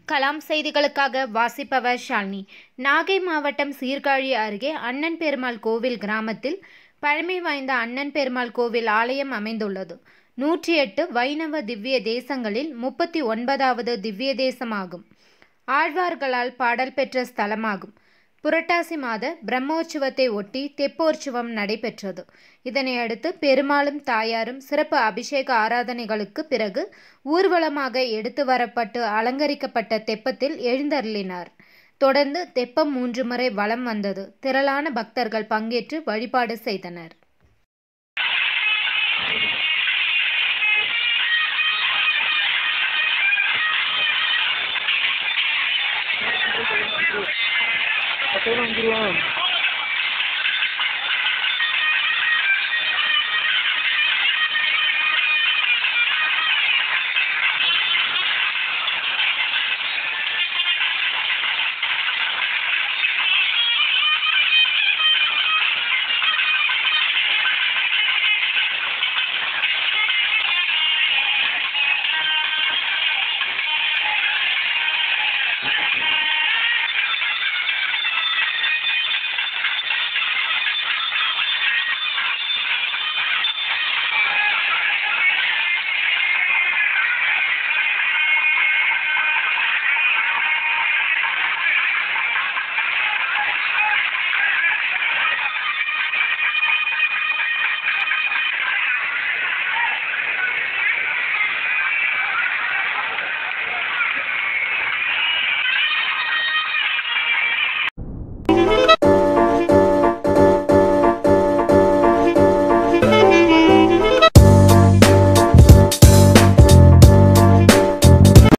கலாம் செய்திகளுக்காக வாசிப்பவர் ஷாலினி நாகை மாவட்டம் சீர்காழி அருகே அண்ணன் பெருமாள் கோவில் கிராமத்தில் பழமை வாய்ந்த அண்ணன் பெருமாள் கோவில் ஆலயம் அமைந்துள்ளது நூற்றி எட்டு வைணவ திவ்ய தேசங்களில் முப்பத்தி ஒன்பதாவது திவ்ய தேசமாகும் ஆழ்வார்களால் பாடல் பெற்ற ஸ்தலமாகும் புரட்டாசி மாத பிரம்மோற்சவத்தை ஒட்டி தெப்போற்சவம் நடைபெற்றது இதனையடுத்து பெருமாளும் தாயாரும் சிறப்பு அபிஷேக ஆராதனைகளுக்கு பிறகு ஊர்வலமாக எடுத்து வரப்பட்டு அலங்கரிக்கப்பட்ட தெப்பத்தில் எழுந்தருளினார் தொடர்ந்து தெப்பம் மூன்று முறை வலம் வந்தது திரளான பக்தர்கள் பங்கேற்று வழிபாடு செய்தனர் பத்து அஞ்சுருவா